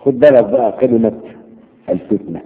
خد بالك بقى كلمة الفتنة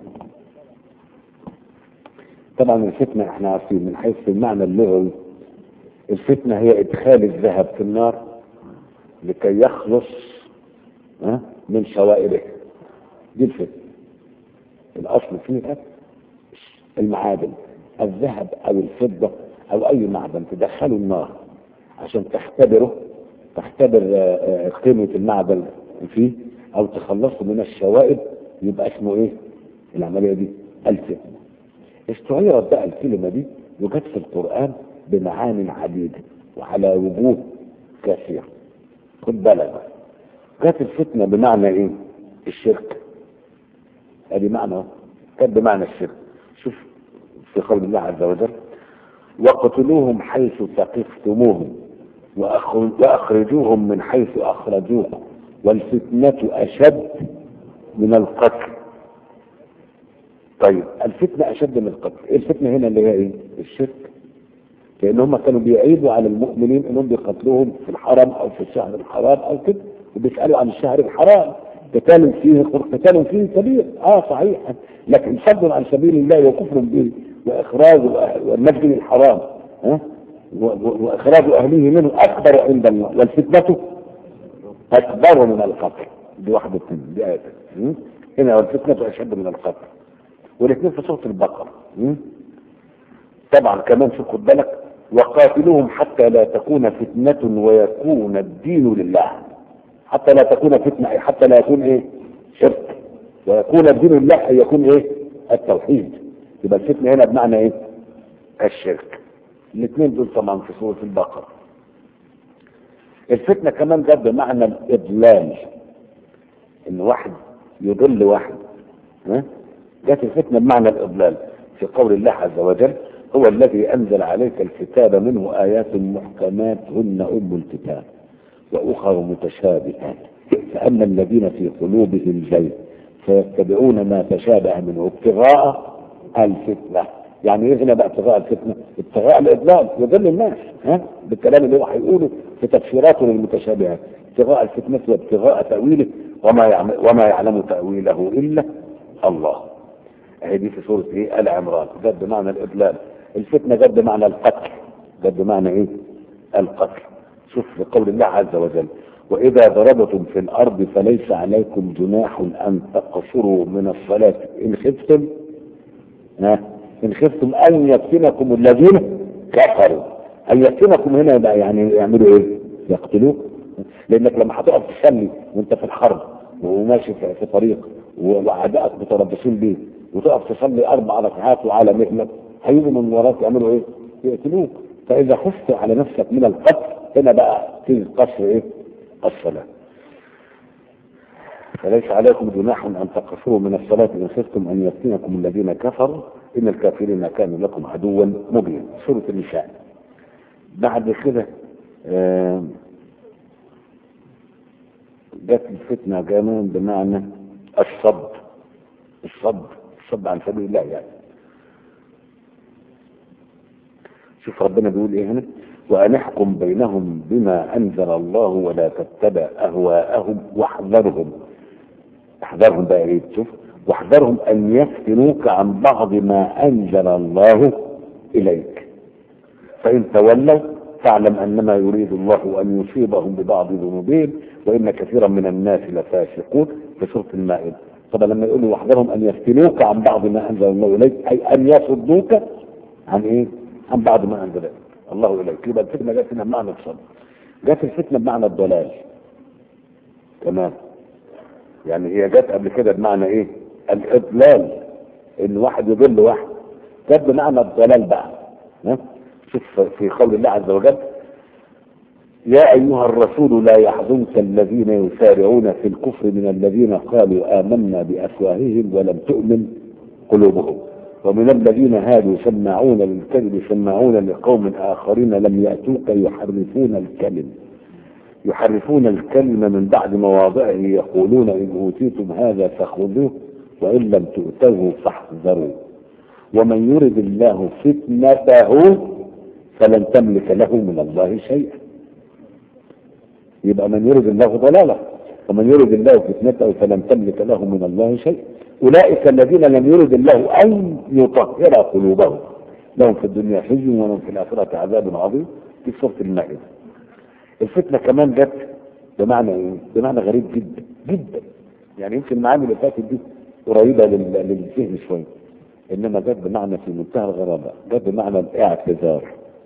طبعا الفتنة احنا عارفين من حيث المعنى اللغوي الفتنة هي ادخال الذهب في النار لكي يخلص ها، من شوائبه دي الفتنة الاصل فيها المعادن الذهب او الفضة او اي معدن تدخله النار عشان تختبره تختبر آه، آه، قيمة المعدن فيه او تخلصه من الشوائب يبقى اسمه ايه العملية دي الفتنة استعيرت بقى الكلمة دي وجت في القرآن بمعان عديدة وعلى وجوه كثيرة خد بالك بقى. جت الفتنة بمعنى ايه الشرك ادي معنى اهو. كانت بمعنى الشرك شوف في قول الله عز وجل وقتلوهم حيث ثقفتموهم وأخر- وأخرجوهم من حيث أخرجوكم والفتنة أشد من القتل طيب الفتنة أشد من القتل إيه الفتنة هنا اللي هي إيه الشرك لأن هم كانوا بيعيبوا على المؤمنين إنهم بيقتلوهم في الحرم أو في الشهر الحرام أو كده وبيسألوا عن الشهر الحرام قتال فيه قتال فيه كبير اه صحيح لكن صد عن سبيل الله وكفر به واخراج والمسجد الحرام ها و- و- واخراج اهله منه اكبر عند الله والفتنه اكبر من القتل دي واحده اثنين دي ايه م? هنا والفتنه اشد من القتل والاثنين في سوره البقره م? طبعا كمان في خد بالك وقاتلوهم حتى لا تكون فتنة ويكون الدين لله حتى لا تكون فتنة أي حتى لا يكون ايه شرك ويكون الدين لله أي يكون ايه التوحيد يبقى الفتنة هنا بمعنى ايه الشرك الاثنين دول طبعا في سورة البقرة الفتنة كمان جت بمعنى الإضلال إن واحد يضل واحد ها جت الفتنة بمعنى الإضلال في قول الله عز وجل هو الذي أنزل عليك الكتاب منه آيات محكمات هن أم الكتاب وأخر متشابهات فأما الذين في قلوبهم زيغ فيتبعون ما تشابه منه ابتغاء الفتنة يعني ايه هنا بقى ابتغاء الفتنة ابتغاء الإضلال يضل الناس ها بالكلام اللي هو هيقوله في تفسيراته للمتشابهات ابتغاء الفتنة وابتغاء تأويله وما يعلم, وما يعلم تأويله إلا الله اهي دي في سورة ايه آل عمران جد بمعنى الإضلال الفتنة جد بمعنى القتل جد بمعنى ايه القتل شوف في قول الله عز وجل وإذا ضربتم في الأرض فليس عليكم جناح أن تقصروا من الصلاة إن خفتم ها إن خفتم أن يفتنكم الذين كفروا أن يفتنكم هنا يبقى يعني يعملوا إيه؟ يقتلوك لأنك لما هتقف تصلي وأنت في الحرب وماشي في في طريق وأعدائك متربصين بيه وتقف تصلي أربع ركعات وعلى مهلك هيجوا من وراك يعملوا إيه؟ يقتلوك فإذا خفت على نفسك من القتل هنا بقى تيجي قصر إيه؟ الصلاة فليس عليكم جناح أن تقصروا من الصلاة إن خفتم أن يفتنكم الذين كفروا إن الكافرين كانوا لكم عدوا مبين سورة النساء بعد كده آه، جت الفتنة كمان بمعنى الصد الصد الصد عن سبيل الله يعني شوف ربنا بيقول ايه هنا وأن احكم بينهم بما أنزل الله ولا تتبع أهواءهم واحذرهم احذرهم بقى ايه شوف واحذرهم أن يفتنوك عن بعض ما أنزل الله إليك فإن تولوا فاعلم أنما يريد الله أن يصيبهم ببعض ذنوبهم وإن كثيرا من الناس لفاسقون في سورة المائدة طبعا لما يقولوا واحذرهم أن يفتنوك عن بعض ما أنزل الله إليك أي أن يصدوك عن إيه؟ عن بعض ما أنزل الله إليك يبقى الفتنة جت هنا بمعنى الصبر جت الفتنة بمعنى الضلال تمام يعني هي جت قبل كده بمعنى ايه الاضلال ان واحد يضل واحد جت بمعنى الضلال بقى ها شوف في قول الله عز وجل يا ايها الرسول لا يحزنك الذين يسارعون في الكفر من الذين قالوا امنا بافواههم ولم تؤمن قلوبهم ومن الذين هادوا سماعون للكذب سماعون لقوم اخرين لم ياتوك يحرفون الكلم يحرفون الكلمة من بعد مواضعه يقولون إن أوتيتم هذا فخذوه وإن لم تؤتوه فاحذروا ومن يرد الله فتنته فلن تملك له من الله شيئا يبقى من يرد الله ضلاله ومن يرد الله فتنته فلن تملك له من الله شيء أولئك الذين لم يرد الله أن يطهر قلوبهم لهم في الدنيا خزي ولهم في الآخرة عذاب عظيم في سورة المائدة الفتنة كمان جت بمعنى ايه؟ بمعنى غريب جدا جدا يعني يمكن المعاني اللي فاتت دي قريبة لل- للذهن شوية انما جت بمعنى في منتهى الغرابة جت بمعنى الاعتذار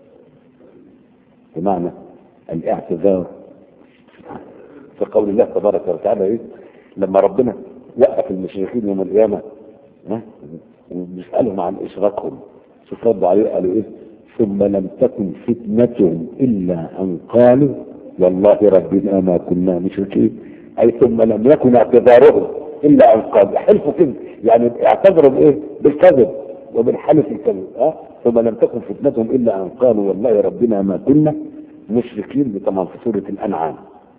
بمعنى الاعتذار في قول الله تبارك وتعالى ايه لما ربنا وقف المشركين يوم القيامة ها وبيسألهم عن إشراكهم شوف ردوا عليه قالوا إيه ثم لم تكن فتنتهم إلا أن قالوا والله ربنا ما كنا مشركين أي ثم لم يكن اعتذارهم إلا أن قالوا حلفوا كده يعني اعتذروا بإيه بالكذب وبالحلف الكذب ها ثم لم تكن فتنتهم إلا أن قالوا والله ربنا ما كنا مشركين طبعا في سورة الأنعام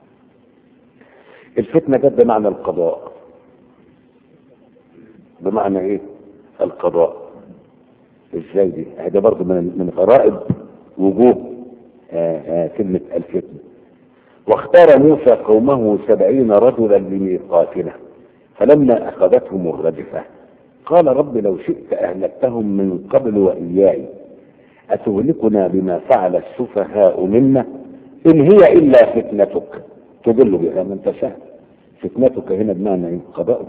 الفتنة جت بمعنى القضاء بمعنى ايه القضاء ازاي دي ده برضه من من غرائب وجوه آه آه كلمة الفتنة واختار موسى قومه سبعين رجلا لميقاتنا فلما اخذتهم الرجفة قال رب لو شئت اهلكتهم من قبل واياي اتهلكنا بما فعل السفهاء منا ان هي الا فتنتك تضل بها من تشاء فتنتك هنا بمعنى ايه قضاءك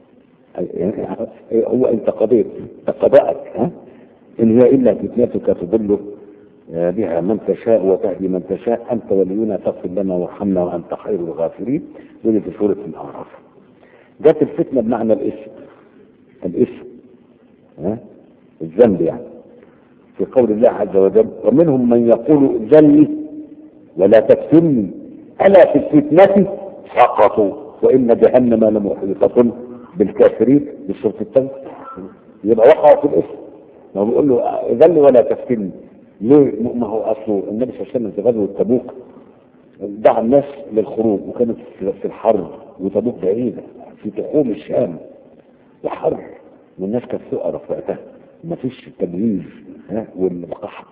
هو انت قضيت قضاءك ها ان هي الا فتنتك تضل بها من تشاء وتهدي من تشاء انت ولينا تغفر لنا وارحمنا وانت خير الغافرين ودي في سوره الاعراف جت الفتنه بمعنى الاسم الاسم ها الذنب يعني في قول الله عز وجل ومنهم من يقول ذلي ولا تفتني الا في الفتنه سقطوا وان جهنم لمحيطه بالكافرين بالسوره الثانيه يبقى وقعوا في الاسم ما هو بيقول له ذل ولا تفتني ليه ما هو اصله النبي صلى الله عليه وسلم في غزوه تبوك دعا الناس للخروج وكانت في الحر وتبوك بعيده في تخوم الشام وحر والناس كانت سقرة في وقتها ما فيش تجهيز ها والقحط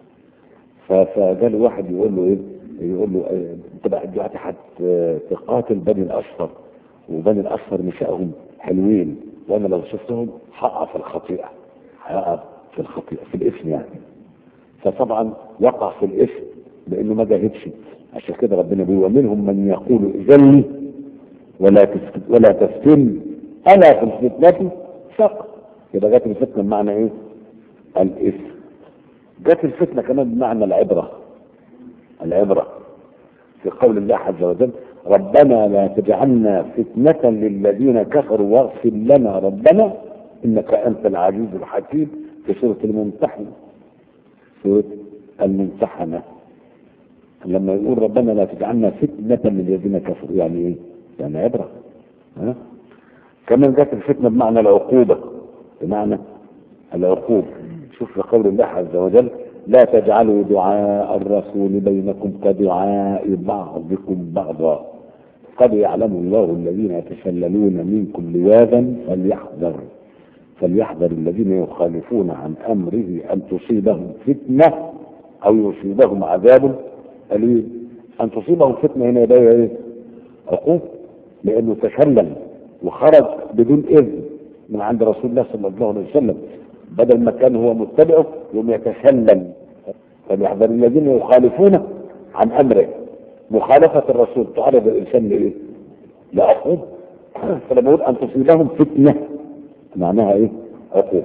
فجاء واحد يقول له ايه يقول له إيه انت بقى دلوقتي هتقاتل بني الاصفر وبني الاصفر نسائهم حلوين وانا لو شفتهم هقع في الخطيئه هقع في الخطيئه في الاسم يعني فطبعا وقع في الاسم لانه ما جاهدش عشان كده ربنا بيقول ومنهم من يقول ذلي ولا تفتن ولا تفتن انا في الفتنه سقط يبقى جت الفتنه بمعنى ايه؟ الاسم جت الفتنه كمان بمعنى العبره العبره في قول الله عز وجل ربنا لا تجعلنا فتنة للذين كفروا واغفر لنا ربنا انك انت العزيز الحكيم في سورة الممتحنة سورة الممتحنة لما يقول ربنا لا تجعلنا فتنة للذين كفروا يعني ايه؟ يعني عبرة ها؟ كمان جت الفتنة بمعنى العقوبة بمعنى العقوبة شوف في قول الله عز وجل لا تجعلوا دعاء الرسول بينكم كدعاء بعضكم بعضا قد يعلم الله الذين يتسللون منكم لواذا فليحذر فليحذر الذين يخالفون عن امره ان تصيبهم فتنه او يصيبهم عذاب اليم ان تصيبهم فتنه هنا يبقى ايه؟ عقوبه لانه تسلل وخرج بدون اذن من عند رسول الله صلى الله عليه وسلم بدل ما كان هو متبعه يوم يتسلل فليحذر الذين يخالفون عن امره مخالفة الرسول تعرض الإنسان لإيه؟ لعقوبة فلما يقول أن تصيبهم فتنة معناها إيه؟ عقوبة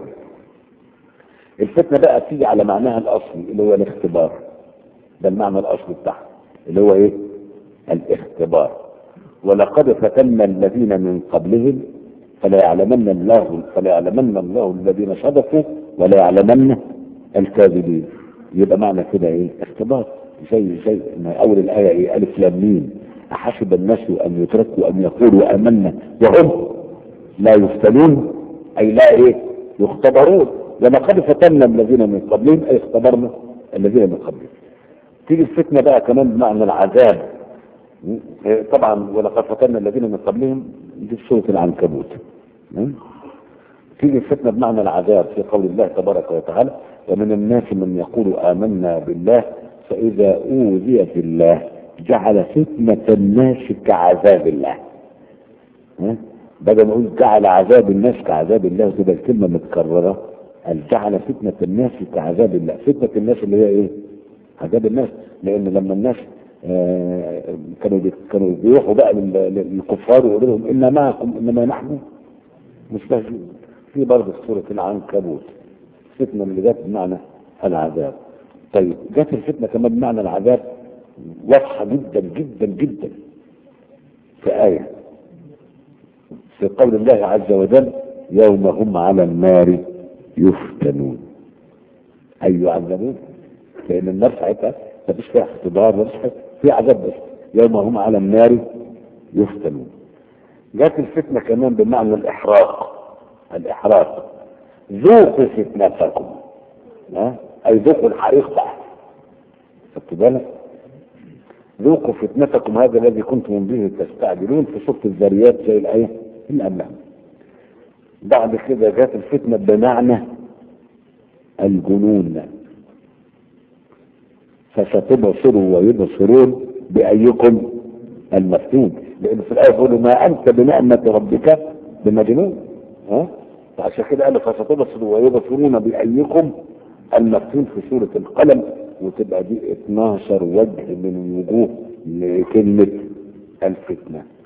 الفتنة بقى تيجي على معناها الأصلي اللي هو الاختبار ده المعنى الأصلي بتاعها اللي هو إيه؟ الاختبار ولقد فتنا الذين من قبلهم فلا يعلمن الله فلا يعلمن الله الذين صدقوا ولا يعلمن الكاذبين يبقى معنى كده ايه؟ اختبار زي زي ما اول الايه ايه الف لام ميم احسب الناس ان يتركوا ان يقولوا امنا وهم لا يفتنون اي لا ايه يختبرون ولقد فتنا الذين من قبلهم اي اختبرنا الذين من قبلهم تيجي الفتنه بقى كمان بمعنى العذاب طبعا ولقد فتنا الذين من قبلهم دي في سوره العنكبوت تيجي الفتنه بمعنى العذاب في قول الله تبارك وتعالى ومن الناس من يقول امنا بالله فإذا أوذي في الله جعل فتنة الناس كعذاب الله ها؟ بدل ما نقول جعل عذاب الناس كعذاب الله تبقى الكلمة متكررة قال جعل فتنة الناس كعذاب الله فتنة الناس اللي هي ايه عذاب الناس لان لما الناس آه كانوا بي- كانوا بيروحوا بقى لل- للكفار ويقولوا لهم انا معكم انما نحن مستهزئون في برضه في سورة العنكبوت فتنة اللي جت بمعنى العذاب طيب جت الفتنة كمان بمعنى العذاب واضحة جدا جدا جدا في آية في قول الله عز وجل يوم هم على النار يفتنون أي يعذبون لأن النار ساعتها مفيش فيها اختبار مفيش فيها- في عذاب بس يوم هم على النار يفتنون جات الفتنة كمان بمعنى الإحراق الإحراق ذوقوا فتنتكم ها أي ذوقوا الحريق بقى خدت بالك ذوقوا فتنتكم هذا الذي كنتم به تستعجلون في سورة الذريات زي الآية اللي قبلها بعد كده جات الفتنة بمعنى الجنون فستبصروا ويبصرون بأيكم المفتون لأن في الآية يقولوا ما أنت بنعمة ربك بمجنون ها فعشان كده قال فستبصروا ويبصرون بأيكم المفتون في سورة القلم وتبقى دي 12 وجه من وجوه لكلمة الفتنة